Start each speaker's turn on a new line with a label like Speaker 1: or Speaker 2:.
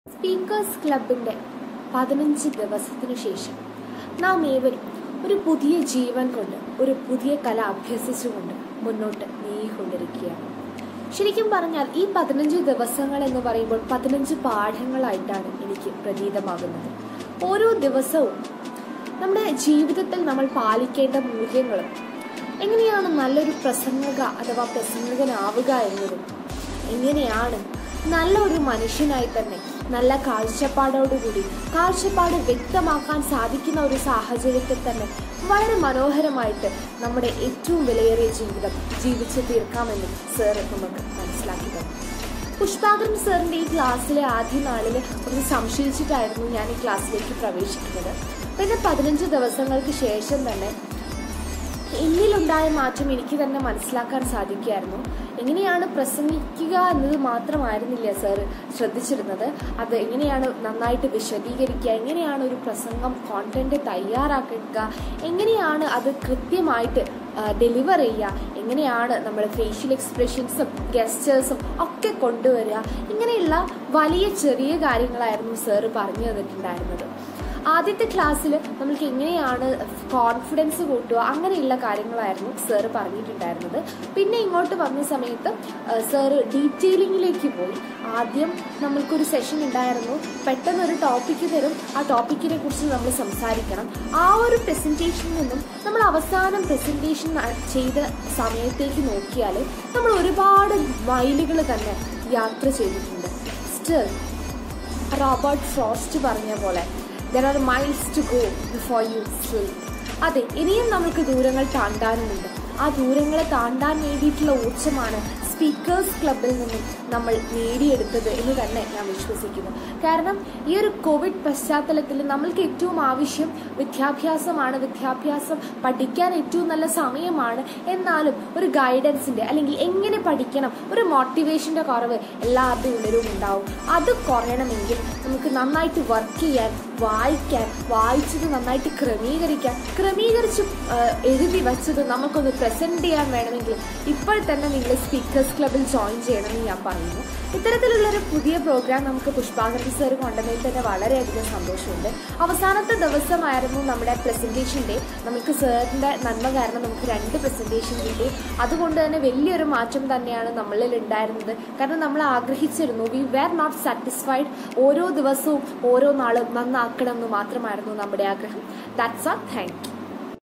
Speaker 1: speakers ക്ലബിന്റെ പതിനഞ്ച് ദിവസത്തിനു ശേഷം നാം ഏവരും ഒരു പുതിയ ജീവൻ കൊണ്ട് ഒരു പുതിയ കല അഭ്യസിച്ചുകൊണ്ട് മുന്നോട്ട് നീങ്ങിക്കൊണ്ടിരിക്കുകയാണ് ശരിക്കും പറഞ്ഞാൽ ഈ പതിനഞ്ച് ദിവസങ്ങൾ എന്ന് പറയുമ്പോൾ പതിനഞ്ച് പാഠങ്ങളായിട്ടാണ് എനിക്ക് പ്രതീതമാകുന്നത് ഓരോ ദിവസവും നമ്മുടെ ജീവിതത്തിൽ നമ്മൾ പാലിക്കേണ്ട മൂല്യങ്ങളും എങ്ങനെയാണ് നല്ലൊരു പ്രസംഗക അഥവാ പ്രസംഗകനാവുക എന്നതും എങ്ങനെയാണ് നല്ല ഒരു മനുഷ്യനായി തന്നെ നല്ല കാഴ്ചപ്പാടോടുകൂടി കാഴ്ചപ്പാട് വ്യക്തമാക്കാൻ സാധിക്കുന്ന ഒരു സാഹചര്യത്തിൽ തന്നെ വളരെ മനോഹരമായിട്ട് നമ്മുടെ ഏറ്റവും വിലയേറിയ ജീവിതം ജീവിച്ചു തീർക്കാമെന്നും സാർ നമുക്ക് മനസ്സിലാക്കി തന്നു പുഷ്പാകരൻ സാറിന്റെ ഈ ക്ലാസ്സിലെ ആദ്യ നാളിൽ ഒന്ന് സംശയിച്ചിട്ടായിരുന്നു ഞാൻ ഈ ക്ലാസ്സിലേക്ക് പ്രവേശിക്കുന്നത് പിന്നെ പതിനഞ്ച് ദിവസങ്ങൾക്ക് ശേഷം തന്നെ എന്നിലുണ്ടായ മാറ്റം എനിക്ക് തന്നെ മനസ്സിലാക്കാൻ സാധിക്കുമായിരുന്നു എങ്ങനെയാണ് പ്രസംഗിക്കുക എന്നത് മാത്രമായിരുന്നില്ല സാർ ശ്രദ്ധിച്ചിരുന്നത് അത് എങ്ങനെയാണ് നന്നായിട്ട് വിശദീകരിക്കുക എങ്ങനെയാണ് ഒരു പ്രസംഗം കോണ്ടന്റ് തയ്യാറാക്കുക എങ്ങനെയാണ് അത് കൃത്യമായിട്ട് ഡെലിവർ ചെയ്യുക എങ്ങനെയാണ് നമ്മൾ ഫേഷ്യൽ എക്സ്പ്രഷൻസും ഗസ്റ്റേഴ്സും ഒക്കെ കൊണ്ടുവരിക ഇങ്ങനെയുള്ള വലിയ ചെറിയ കാര്യങ്ങളായിരുന്നു സാറ് പറഞ്ഞു തന്നിട്ടുണ്ടായിരുന്നത് ആദ്യത്തെ ക്ലാസ്സിൽ നമുക്ക് എങ്ങനെയാണ് കോൺഫിഡൻസ് കൂട്ടുക അങ്ങനെയുള്ള കാര്യങ്ങളായിരുന്നു സാറ് പറഞ്ഞിട്ടുണ്ടായിരുന്നത് പിന്നെ ഇങ്ങോട്ട് വന്ന സമയത്ത് സാറ് ഡീറ്റെയിലിങ്ങിലേക്ക് പോയി ആദ്യം നമ്മൾക്കൊരു സെഷൻ ഉണ്ടായിരുന്നു പെട്ടെന്ന് ഒരു ടോപ്പിക്ക് തരും ആ ടോപ്പിക്കിനെ കുറിച്ച് നമ്മൾ സംസാരിക്കണം ആ ഒരു പ്രസന്റേഷനിൽ നിന്നും നമ്മൾ അവസാനം പ്രസന്റേഷൻ ചെയ്ത സമയത്തേക്ക് നോക്കിയാൽ നമ്മൾ ഒരുപാട് മൈലുകൾ തന്നെ യാത്ര ചെയ്തിട്ടുണ്ട് സ്റ്റിൽ റോബർട്ട് ഫ്രോസ്റ്റ് പറഞ്ഞ പോലെ there are miles to go before you sleep അതെ ഇനിയും നമുക്ക് ദൂരങ്ങൾ താണ്ടാനുമുണ്ട് ആ ദൂരങ്ങളെ താണ്ടാൻ വേണ്ടിയിട്ടുള്ള ഊർജ്ജമാണ് സ്പീക്കേഴ്സ് ക്ലബിൽ നിന്നും നമ്മൾ നേടിയെടുത്തത് എന്ന് തന്നെ ഞാൻ വിശ്വസിക്കുന്നു കാരണം ഈ ഒരു കോവിഡ് പശ്ചാത്തലത്തിൽ നമ്മൾക്ക് ഏറ്റവും ആവശ്യം വിദ്യാഭ്യാസമാണ് വിദ്യാഭ്യാസം പഠിക്കാൻ ഏറ്റവും നല്ല സമയമാണ് എന്നാലും ഒരു ഗൈഡൻസിന്റെ അല്ലെങ്കിൽ എങ്ങനെ പഠിക്കണം ഒരു മോട്ടിവേഷന്റെ കുറവ് എല്ലാവരുടെ ഉള്ളിലും ഉണ്ടാവും അത് കുറയണമെങ്കിൽ നമുക്ക് നന്നായിട്ട് വർക്ക് ചെയ്യാൻ വായിക്കാൻ വായിച്ചത് നന്നായിട്ട് ക്രമീകരിക്കാൻ ക്രമീകരിച്ച് എഴുതി വച്ചത് നമുക്കൊന്ന് പ്രസന്റ് ചെയ്യാൻ വേണമെങ്കിൽ ഇപ്പോൾ തന്നെ നിങ്ങൾ സ്പീക്കേഴ്സ് ക്ലബിൽ ജോയിൻ ചെയ്യണമെന്ന് ഞാൻ പറയുന്നു ഇത്തരത്തിലുള്ളൊരു പുതിയ പ്രോഗ്രാം നമുക്ക് പുഷ്പാകൃതി സാർ കൊണ്ടുവന്നതിൽ തന്നെ വളരെയധികം സന്തോഷമുണ്ട് അവസാനത്തെ ദിവസമായിരുന്നു നമ്മുടെ പ്രസന്റേഷൻ ഡേ നമുക്ക് സാറിന്റെ നന്മ കാരണം നമുക്ക് രണ്ട് പ്രസന്റേഷൻ കിട്ടി അതുകൊണ്ട് തന്നെ വലിയൊരു മാറ്റം തന്നെയാണ് നമ്മളിൽ ഉണ്ടായിരുന്നത് കാരണം നമ്മൾ ആഗ്രഹിച്ചിരുന്നു വി വെർ നോട്ട് സാറ്റിസ്ഫൈഡ് ഓരോ ദിവസവും ഓരോ നാളും നന്നാക്കണം എന്ന് മാത്രമായിരുന്നു നമ്മുടെ ആഗ്രഹം ദാറ്റ്സ് ആ താങ്ക് യു